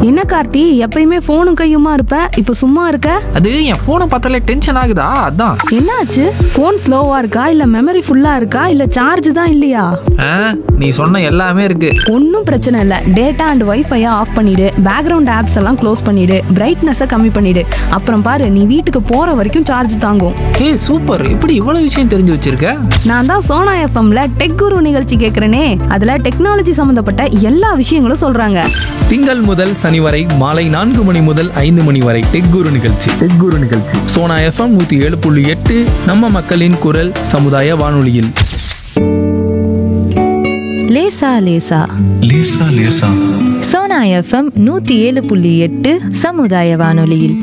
என்ன கார்த்தி எப்பயுமே போனும் கையுமா இருப்ப இப்ப சும்மா இருக்க அது என் போனை பார்த்தாலே டென்ஷன் ஆகுதா அதான் என்னாச்சு போன் ஸ்லோவா இருக்கா இல்ல மெமரி ஃபுல்லா இருக்கா இல்ல சார்ஜ் தான் இல்லையா ஆ, நீ சொன்ன எல்லாமே இருக்கு ஒன்றும் பிரச்சனை இல்லை டேட்டா அண்ட் வைஃபையை ஆஃப் பண்ணிடு பேக்ரவுண்ட் ஆப்ஸ் எல்லாம் க்ளோஸ் பண்ணிடு பிரைட்னஸை கம்மி பண்ணிடு அப்புறம் பாரு நீ வீட்டுக்கு போற வரைக்கும் சார்ஜ் தாங்கும் ஏய் சூப்பர் இப்படி இவ்வளவு விஷயம் தெரிஞ்சு வச்சிருக்க நான் தான் சோனா எஃப்எம்ல டெக் குரு நிகழ்ச்சி கேட்குறேனே அதுல டெக்னாலஜி சம்மந்தப்பட்ட எல்லா விஷயங்களும் சொல்றாங்க திங்கள் முதல் சனி வரை மாலை நான்கு மணி முதல் ஐந்து மணி வரை டெக் குரு நிகழ்ச்சி டெக் குரு நிகழ்ச்சி சோனா எஃப்எம் நூத்தி ஏழு புள்ளி எட்டு நம்ம மக்களின் குரல் சமுதாய வானொலியில் லேசா லேசா லேசா லேசா சோனா எஃப்எம் நூத்தி ஏழு புள்ளி எட்டு சமுதாய வானொலியில்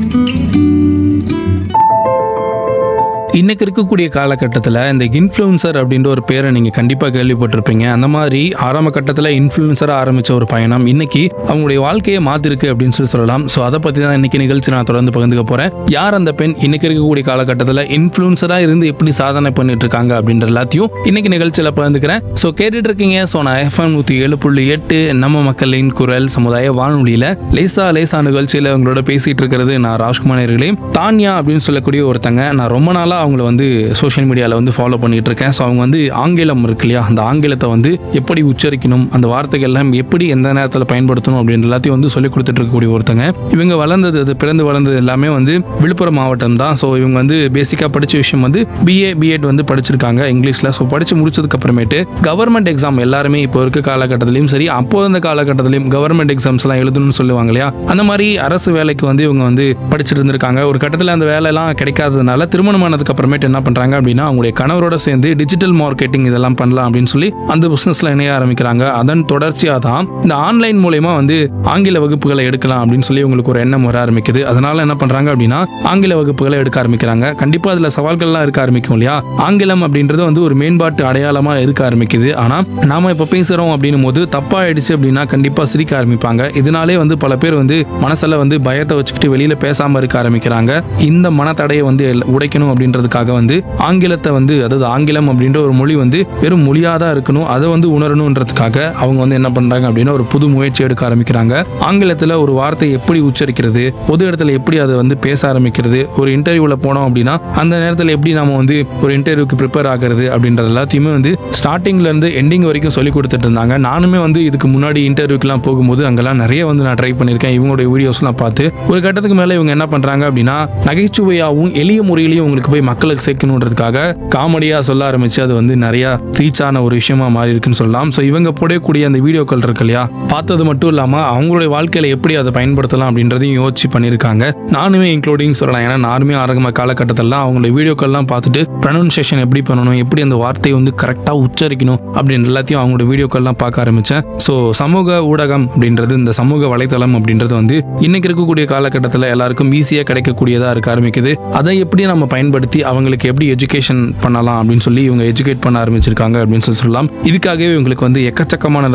இன்னைக்கு இருக்கக்கூடிய காலகட்டத்தில் இந்த இன்ஃப்ளூன்சர் அப்படின்ற ஒரு பேரை நீங்கள் கண்டிப்பாக கேள்விப்பட்டிருப்பீங்க அந்த மாதிரி ஆரம்ப கட்டத்தில் இன்ஃப்ளூன்சராக ஆரம்பித்த ஒரு பயணம் இன்னைக்கு அவங்களுடைய வாழ்க்கையை மாற்றிருக்கு அப்படின்னு சொல்லி சொல்லலாம் ஸோ அதை பற்றி தான் இன்னைக்கு நிகழ்ச்சி நான் தொடர்ந்து பகிர்ந்துக்க போகிறேன் யார் அந்த பெண் இன்னைக்கு இருக்கக்கூடிய காலகட்டத்தில் இன்ஃப்ளூன்சராக இருந்து எப்படி சாதனை பண்ணிட்டு இருக்காங்க அப்படின்ற எல்லாத்தையும் இன்னைக்கு நிகழ்ச்சியில் பகிர்ந்துக்கிறேன் ஸோ கேட்டுட்டு இருக்கீங்க ஸோ நான் எஃப்எம் நூற்றி ஏழு புள்ளி எட்டு நம்ம மக்களின் குரல் சமுதாய வானொலியில் லேசா லேசா நிகழ்ச்சியில் அவங்களோட பேசிட்டு இருக்கிறது நான் ராஜ்குமார் நேயர்களே தான்யா அப்படின்னு சொல்லக்கூடிய ஒருத்தங்க நான் ரொம்ப நாளாக அவங்கள வந்து சோஷியல் மீடியாவில் வந்து ஃபாலோ பண்ணிட்டு இருக்கேன் ஸோ அவங்க வந்து ஆங்கிலம் இருக்கு இல்லையா அந்த ஆங்கிலத்தை வந்து எப்படி உச்சரிக்கணும் அந்த வார்த்தைகள் எல்லாம் எப்படி எந்த நேரத்தில் பயன்படுத்தணும் அப்படின்ற எல்லாத்தையும் வந்து சொல்லி கொடுத்துட்டு இருக்கக்கூடிய ஒருத்தங்க இவங்க வளர்ந்தது அது பிறந்து வளர்ந்தது எல்லாமே வந்து விழுப்புரம் மாவட்டம் தான் ஸோ இவங்க வந்து பேசிக்காக படித்த விஷயம் வந்து பிஏ பிஎட் வந்து படிச்சிருக்காங்க இங்கிலீஷில் ஸோ படித்து முடிச்சதுக்கு அப்புறமேட்டு கவர்மெண்ட் எக்ஸாம் எல்லாருமே இப்போ இருக்க காலகட்டத்திலையும் சரி அப்போ இருந்த காலகட்டத்திலையும் கவர்மெண்ட் எக்ஸாம்ஸ் எல்லாம் எழுதணும்னு சொல்லுவாங்க இல்லையா அந்த மாதிரி அரசு வேலைக்கு வந்து இவங்க வந்து படிச்சுட்டு இருந்திருக்காங்க ஒரு கட்டத்தில் அந்த வேலையெல்லாம் கிடைக்காததுனால திருமணமானதுக்கு அப்புறமேட்டு என்ன பண்றாங்க அப்படின்னா அவங்களுடைய கணவரோட சேர்ந்து டிஜிட்டல் மார்க்கெட்டிங் இதெல்லாம் பண்ணலாம் அப்படின்னு சொல்லி அந்த பிசினஸ்ல இணைய ஆரம்பிக்கிறாங்க அதன் தொடர்ச்சியாக தான் இந்த ஆன்லைன் மூலயமா வந்து ஆங்கில வகுப்புகளை எடுக்கலாம் அப்படின்னு சொல்லி உங்களுக்கு ஒரு எண்ணம் வர ஆரம்பிக்குது அதனால என்ன பண்றாங்க அப்படின்னா ஆங்கில வகுப்புகளை எடுக்க ஆரம்பிக்கிறாங்க கண்டிப்பா அதுல சவால்கள்லாம் இருக்க ஆரம்பிக்கும் இல்லையா ஆங்கிலம் அப்படின்றது வந்து ஒரு மேம்பாட்டு அடையாளமா இருக்க ஆரம்பிக்குது ஆனா நாம இப்ப பேசுறோம் அப்படின்னும் போது தப்பா ஆயிடுச்சு அப்படின்னா கண்டிப்பா சிரிக்க ஆரம்பிப்பாங்க இதனாலே வந்து பல பேர் வந்து மனசுல வந்து பயத்தை வச்சுக்கிட்டு வெளியில பேசாம இருக்க ஆரம்பிக்கிறாங்க இந்த மனத்தடையை வந்து எல்- உடைக்கணும் அப்படின்றதுக்காக வந்து ஆங்கிலத்தை வந்து அதாவது ஆங்கிலம் அப்படின்ற ஒரு மொழி வந்து வெறும் மொழியா தான் இருக்கணும் அதை வந்து உணரணுன்றதுக்காக அவங்க வந்து என்ன பண்றாங்க அப்படின்னா ஒரு புது முயற்சி எடுக்க ஆரம்பிக்கிறாங்க ஆங்கிலத்துல ஒரு வார்த்தை எப்படி உச்சரிக்கிறது பொது இடத்துல எப்படி அதை வந்து பேச ஆரம்பிக்கிறது ஒரு இன்டர்வியூல போனோம் அப்படின்னா அந்த நேரத்தில் எப்படி நாம வந்து ஒரு இன்டர்வியூக்கு ப்ரிப்பேர் ஆகிறது அப்படின்றது எல்லாத்தையுமே வந்து ஸ்டார்டிங்ல இருந்து எண்டிங் வரைக்கும் சொல்லி கொடுத்துட்டு இருந்தாங்க நானுமே வந்து இதுக்கு முன்னாடி இன்டர்வியூக்கெல்லாம் போகும்போது அங்கெல்லாம் நிறைய வந்து நான் ட்ரை பண்ணியிருக்கேன் இவங்களுடைய வீடியோஸ்லாம் பார்த்து ஒரு கட்டத்துக்கு மேலே இவங்க என்ன பண்றாங்க அப்படின்னா நகைச்சுவையாகவும் எளிய முறையிலையும் உங்களுக்கு போய் மக்களுக்கு சேர்க்கணுன்றதுக்காக காமெடியா சொல்ல ஆரம்பிச்சு அது வந்து நிறைய ரீச் ஆன ஒரு விஷயமா மாறி இருக்குன்னு சொல்லலாம் ஸோ இவங்க போடக்கூடிய அந்த வீடியோக்கள் இருக்கு இல்லையா பார்த்தது மட்டும் இல்லாம அவங்களுடைய வாழ்க்கையில எப்படி அதை பயன்படுத்தலாம் அப்படின்றதையும் யோசிச்சு பண்ணியிருக்காங்க நானுமே இன்க்ளூடிங் சொல்லலாம் ஏன்னா நானுமே ஆரம்ப காலகட்டத்திலாம் அவங்களுடைய வீடியோக்கள்லாம் பார்த்துட்டு ப்ரொனன்சியேஷன் எப்படி பண்ணணும் எப்படி அந்த வார்த்தையை வந்து கரெக்டாக உச்சரிக்கணும் அப்படின்னு எல்லாத்தையும் அவங்களோட வீடியோக்கள்லாம் பார்க்க ஆரம்பிச்சேன் ஸோ சமூக ஊடகம் அப்படின்றது இந்த சமூக வலைத்தளம் அப்படின்றது வந்து இன்னைக்கு இருக்கக்கூடிய காலகட்டத்தில் எல்லாருக்கும் ஈஸியாக கிடைக்கக்கூடியதா இருக்க ஆரம்பிக்குது அதை எப்படி நம்ம பயன்படுத்தி அவங்களுக்கு எப்படி எஜுகேஷன் பண்ணலாம் அப்படின்னு சொல்லி இவங்க எஜுகேட் பண்ண ஆரம்பிச்சிருக்காங்க அப்படின்னு சொல்லி சொல்லலாம் இதுக்காகவே இவங்களுக்கு வந்து எக்கச்சக்கமான